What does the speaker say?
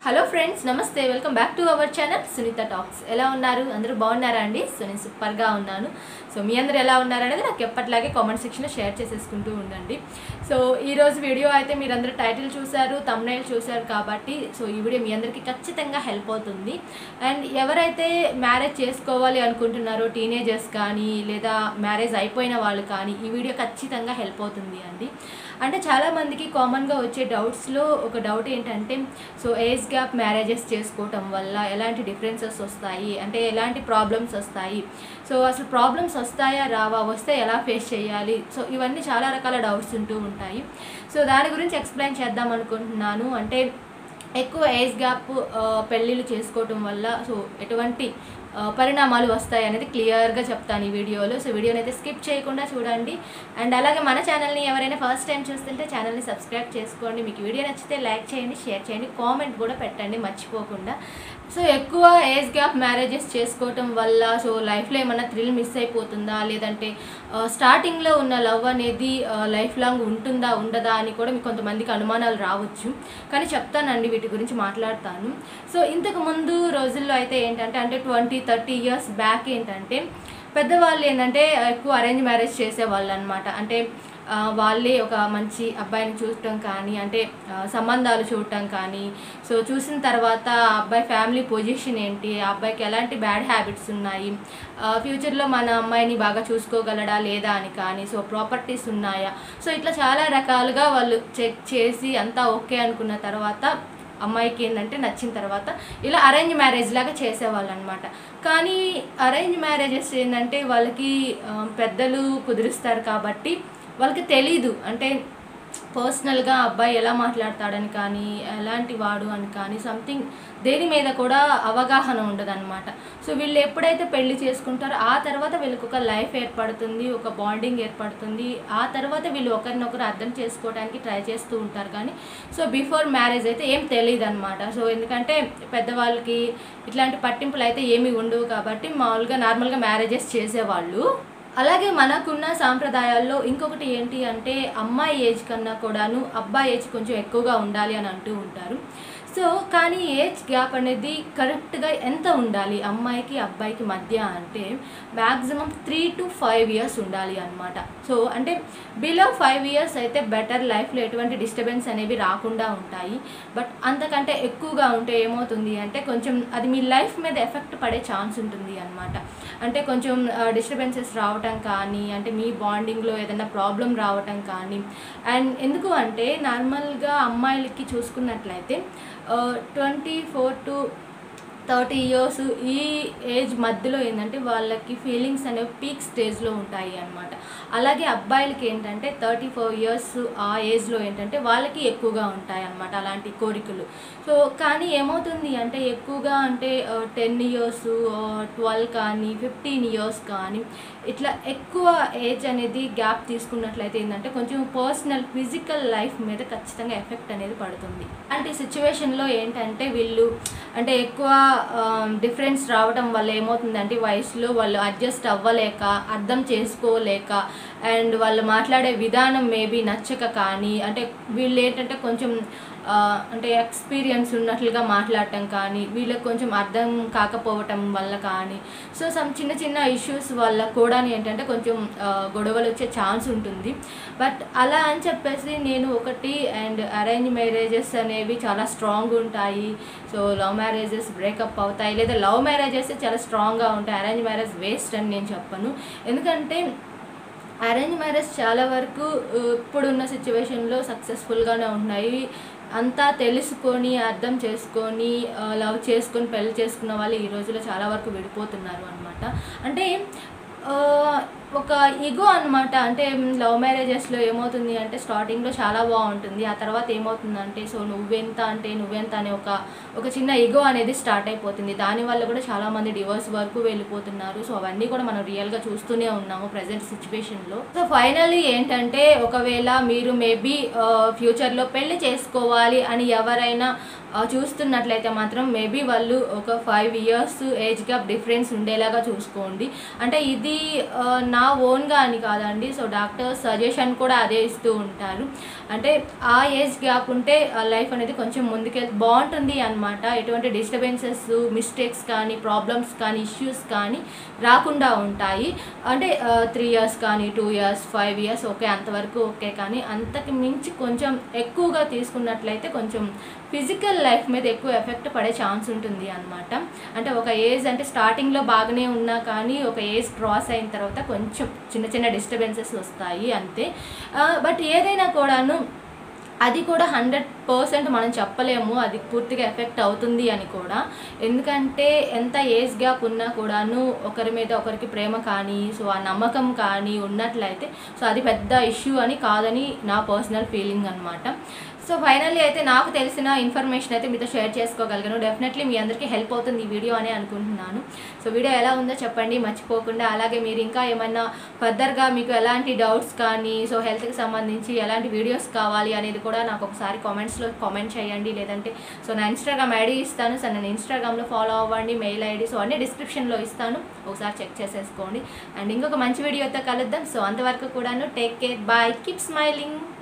hello friends నమస్తే welcome back to our channel Sunitha talks ఎలా ఉన్నారు అందరూ బాగున్నారా అండి సో నేను సూపర్గా ఉన్నాను సో మీ అందరు ఎలా ఉన్నారనేది నాకు ఎప్పటిలాగే కామెంట్ సెక్షన్లో షేర్ చేసేసుకుంటూ ఉండండి సో ఈరోజు వీడియో అయితే మీరందరూ టైటిల్ చూశారు తమ్నైల్ చూశారు కాబట్టి సో ఈ వీడియో మీ అందరికీ ఖచ్చితంగా హెల్ప్ అవుతుంది అండ్ ఎవరైతే మ్యారేజ్ చేసుకోవాలి అనుకుంటున్నారో టీనేజర్స్ కానీ లేదా మ్యారేజ్ అయిపోయిన వాళ్ళు కానీ ఈ వీడియో ఖచ్చితంగా హెల్ప్ అవుతుంది అండి అంటే చాలామందికి కామన్గా వచ్చే డౌట్స్లో ఒక డౌట్ ఏంటంటే సో ఏజ్ గ్యాప్ మ్యారేజెస్ చేసుకోవటం వల్ల ఎలాంటి డిఫరెన్సెస్ వస్తాయి అంటే ఎలాంటి ప్రాబ్లమ్స్ వస్తాయి సో అసలు ప్రాబ్లమ్స్ వస్తాయా రావా వస్తే ఎలా ఫేస్ చేయాలి సో ఇవన్నీ చాలా రకాల డౌట్స్ ఉంటూ ఉంటాయి సో దాని గురించి ఎక్స్ప్లెయిన్ చేద్దాం అనుకుంటున్నాను అంటే ఎక్కువ ఏజ్ గ్యాప్ పెళ్ళిళ్ళు చేసుకోవటం వల్ల సో ఎటువంటి ఆ, పరిణామాలు వస్తాయి అనేది క్లియర్గా చెప్తాను ఈ వీడియోలో సో వీడియోని అయితే స్కిప్ చేయకుండా చూడండి అండ్ అలాగే మన ఛానల్ని ఎవరైనా ఫస్ట్ టైం చూస్తుంటే ఛానల్ని సబ్స్క్రైబ్ చేసుకోండి మీకు వీడియో నచ్చితే లైక్ చేయండి షేర్ చేయండి కామెంట్ కూడా పెట్టండి మర్చిపోకుండా సో ఎక్కువ ఏజ్ గ్యాప్ మ్యారేజెస్ చేసుకోవటం వల్ల సో లైఫ్లో ఏమన్నా థ్రిల్ మిస్ అయిపోతుందా లేదంటే స్టార్టింగ్లో ఉన్న లవ్ అనేది లైఫ్ లాంగ్ ఉంటుందా ఉండదా అని కూడా మీకు కొంతమందికి అనుమానాలు రావచ్చు కానీ చెప్తానండి వీటి గురించి మాట్లాడతాను సో ఇంతకు ముందు రోజుల్లో అయితే ఏంటంటే అంటే ట్వంటీ థర్టీ ఇయర్స్ బ్యాక్ ఏంటంటే పెద్దవాళ్ళు ఏంటంటే ఎక్కువ అరేంజ్ మ్యారేజ్ చేసేవాళ్ళు అనమాట అంటే ఆ, వాళ్ళే ఒక మంచి అబ్బాయిని చూడటం కానీ అంటే ఆ, సంబంధాలు చూడటం కానీ సో చూసిన తర్వాత ఆ అబ్బాయి ఫ్యామిలీ పొజిషన్ ఏంటి ఆ అబ్బాయికి ఎలాంటి బ్యాడ్ హ్యాబిట్స్ ఉన్నాయి ఫ్యూచర్లో మన అమ్మాయిని బాగా చూసుకోగలడా లేదా అని కానీ సో ప్రాపర్టీస్ ఉన్నాయా సో ఇట్లా చాలా రకాలుగా వాళ్ళు చెక్ చేసి అంతా ఓకే అనుకున్న తర్వాత అమ్మాయికి ఏంటంటే నచ్చిన తర్వాత ఇలా అరేంజ్ మ్యారేజ్ లాగా చేసేవాళ్ళు అనమాట కానీ అరేంజ్ మ్యారేజెస్ ఏంటంటే వాళ్ళకి ఆ, పెద్దలు కుదిరిస్తారు కాబట్టి వాళ్ళకి తెలీదు అంటే పర్సనల్గా అబ్బాయి ఎలా మాట్లాడతాడని కానీ ఎలాంటి వాడు అని కానీ సంథింగ్ దేని మీద కూడా అవగాహన ఉండదన్నమాట సో వీళ్ళు ఎప్పుడైతే పెళ్లి చేసుకుంటారో ఆ తర్వాత వీళ్ళకి ఒక లైఫ్ ఏర్పడుతుంది ఒక బాండింగ్ ఏర్పడుతుంది ఆ తర్వాత వీళ్ళు ఒకరినొకరు అర్థం చేసుకోవడానికి ట్రై చేస్తూ ఉంటారు కానీ సో బిఫోర్ మ్యారేజ్ అయితే ఏం తెలియదు అనమాట సో ఎందుకంటే పెద్దవాళ్ళకి ఇట్లాంటి పట్టింపులు అయితే ఏమీ ఉండవు కాబట్టి మామూలుగా నార్మల్గా మ్యారేజెస్ చేసేవాళ్ళు అలాగే మనకున్న సాంప్రదాయాల్లో ఇంకొకటి ఏంటి అంటే అమ్మాయి ఏజ్ కన్నా కూడాను అబ్బాయి ఏజ్ కొంచెం ఎక్కువగా ఉండాలి అని అంటూ ఉంటారు సో కానీ ఏజ్ గ్యాప్ అనేది కరెక్ట్గా ఎంత ఉండాలి అమ్మాయికి అబ్బాయికి మధ్య అంటే maximum three to five years ఉండాలి అనమాట సో అంటే బిలో ఫైవ్ ఇయర్స్ అయితే బెటర్ లైఫ్లో ఎటువంటి డిస్టర్బెన్స్ అనేవి రాకుండా ఉంటాయి బట్ అంతకంటే ఎక్కువగా ఉంటే ఏమవుతుంది అంటే కొంచెం అది మీ లైఫ్ మీద ఎఫెక్ట్ పడే ఛాన్స్ ఉంటుంది అనమాట అంటే కొంచెం డిస్టర్బెన్సెస్ రావటం కానీ అంటే మీ బాండింగ్లో ఏదైనా ప్రాబ్లం రావటం కానీ అండ్ ఎందుకు అంటే నార్మల్గా అమ్మాయిలకి చూసుకున్నట్లయితే twenty four to thirty years ఈ ఏజ్ మధ్యలో ఏంటంటే వాళ్ళకి ఫీలింగ్స్ అనేవి పీక్ స్టేజ్లో ఉంటాయి అన్నమాట అలాగే అబ్బాయిలకి ఏంటంటే థర్టీ ఫోర్ ఇయర్స్ ఆ ఏజ్లో ఏంటంటే వాళ్ళకి ఎక్కువగా ఉంటాయి అన్నమాట అలాంటి కోరికలు సో కానీ ఏమవుతుంది అంటే ఎక్కువగా అంటే టెన్ ఇయర్స్ ట్వెల్వ్ కానీ ఫిఫ్టీన్ ఇయర్స్ కానీ ఇట్లా ఎక్కువ ఏజ్ అనేది గ్యాప్ తీసుకున్నట్లయితే ఏంటంటే కొంచెం పర్సనల్ ఫిజికల్ లైఫ్ మీద ఖచ్చితంగా ఎఫెక్ట్ అనేది పడుతుంది అలాంటి సిచ్యువేషన్లో ఏంటంటే వీళ్ళు అంటే ఎక్కువ డిఫరెన్స్ రావడం వల్ల ఏమవుతుందంటే వయసులో వాళ్ళు అడ్జస్ట్ అవ్వలేక అర్థం చేసుకోలేక అండ్ వాళ్ళు మాట్లాడే విధానం మేబీ నచ్చక కానీ అంటే వీళ్ళు ఏంటంటే కొంచెం ఆ, అంటే ఎక్స్పీరియన్స్ ఉన్నట్లుగా మాట్లాడటం కానీ వీళ్ళకి కొంచెం అర్థం కాకపోవటం వల్ల కానీ సో సమ్ చిన్న చిన్న ఇష్యూస్ వల్ల కూడా ఏంటంటే కొంచెం ఆ, గొడవలు వచ్చే ఛాన్స్ ఉంటుంది బట్ అలా అని చెప్పేసి నేను ఒకటి అండ్ అరేంజ్ మ్యారేజెస్ అనేవి చాలా స్ట్రాంగ్ ఉంటాయి సో లవ్ మ్యారేజెస్ బ్రేకప్ అవుతాయి లేదా లవ్ మ్యారేజెస్ చాలా స్ట్రాంగ్గా ఉంటాయి అరేంజ్ మ్యారేజ్ వేస్ట్ అని నేను చెప్పను ఎందుకంటే అరేంజ్ మ్యారేజ్ చాలా వరకు ఆ, ఇప్పుడున్న సిచ్యువేషన్లో సక్సెస్ఫుల్గానే ఉన్నాయి అంతా తెలుసుకొని అర్థం చేసుకొని ఆ, లవ్ చేసుకొని పెళ్లి చేసుకున్న వాళ్ళు ఈ రోజుల్లో చాలా వరకు విడిపోతున్నారు అనమాట అంటే ఆ, ఒక ఈగో అనమాట అంటే లవ్ మ్యారేజెస్లో ఏమవుతుంది అంటే స్టార్టింగ్లో చాలా బాగుంటుంది ఆ తర్వాత ఏమవుతుందంటే సో నువ్వెంత అంటే నువ్వెంత అనే ఒక ఒక చిన్న ఈగో అనేది స్టార్ట్ అయిపోతుంది దానివల్ల కూడా చాలామంది డివోర్స్ వరకు వెళ్ళిపోతున్నారు సో అవన్నీ కూడా మనం రియల్గా చూస్తూనే ఉన్నాము ప్రజెంట్ సిచ్యువేషన్లో సో ఫైనల్లీ ఏంటంటే ఒకవేళ మీరు మేబీ ఫ్యూచర్లో పెళ్లి చేసుకోవాలి అని ఎవరైనా ఆ, చూస్తున్నట్లయితే మాత్రం మేబీ వాళ్ళు ఒక five years age gap difference ఉండేలాగా చూసుకోండి అంటే ఇది ఆ, నా నా ఓన్గా అని కాదండి సో డాక్టర్ సజెషన్ కూడా అదే ఇస్తూ ఉంటారు అంటే ఆ ఏజ్ గ్యాప్ ఉంటే లైఫ్ అనేది కొంచెం ముందుకెళ్ బాగుంటుంది అనమాట ఎటువంటి డిస్టర్బెన్సెస్ మిస్టేక్స్ కానీ ప్రాబ్లమ్స్ కానీ ఇష్యూస్ కానీ రాకుండా ఉంటాయి అంటే త్రీ ఇయర్స్ కానీ two years five years okay అంతవరకు ఓకే కానీ అంతకు మించి కొంచెం ఎక్కువగా తీసుకున్నట్లయితే కొంచెం ఫిజికల్ లైఫ్ మీద ఎక్కువ ఎఫెక్ట్ పడే ఛాన్స్ ఉంటుంది అనమాట అంటే ఒక ఏజ్ అంటే స్టార్టింగ్లో బాగానే ఉన్నా కానీ ఒక ఏజ్ క్రాస్ అయిన తర్వాత కొంచెం చిన్న చిన్న డిస్టర్బెన్సెస్ వస్తాయి అంతే బట్ ఏదైనా కూడాను అది కూడా హండ్రెడ్ పర్సెంట్ మనం చెప్పలేము అది పూర్తిగా ఎఫెక్ట్ అవుతుంది అని కూడా ఎందుకంటే ఎంత ఏజ్ గ్యాప్ ఉన్నా కూడాను ఒకరి మీద ఒకరికి ప్రేమ కానీ సో ఆ నమ్మకం కానీ ఉన్నట్లయితే సో అది పెద్ద ఇష్యూ అని కాదని నా పర్సనల్ ఫీలింగ్ అనమాట సో ఫైనల్లీ అయితే నాకు తెలిసిన ఇన్ఫర్మేషన్ అయితే మీతో షేర్ చేసుకోగలిగాను డెఫినెట్లీ మీ అందరికీ హెల్ప్ అవుతుంది ఈ వీడియో అని అనుకుంటున్నాను సో వీడియో ఎలా ఉందో చెప్పండి మర్చిపోకుండా అలాగే మీరు ఇంకా ఏమన్నా ఫర్దర్గా మీకు ఎలాంటి డౌట్స్ కానీ సో హెల్త్కి సంబంధించి ఎలాంటి వీడియోస్ కావాలి అనేది కూడా నాకు ఒకసారి కామెంట్స్లో కామెంట్ చేయండి లేదంటే సో నా ఇన్స్టాగ్రామ్ ఐడి ఇస్తాను సో నేను ఇన్స్టాగ్రామ్లో ఫాలో అవ్వండి మెయిల్ ఐడి సో అన్ని డిస్క్రిప్షన్లో ఇస్తాను ఒకసారి చెక్ చేసేసుకోండి అండ్ ఇంకొక మంచి వీడియోతో కలుద్దాం సో అంతవరకు కూడాను take care bye keep smiling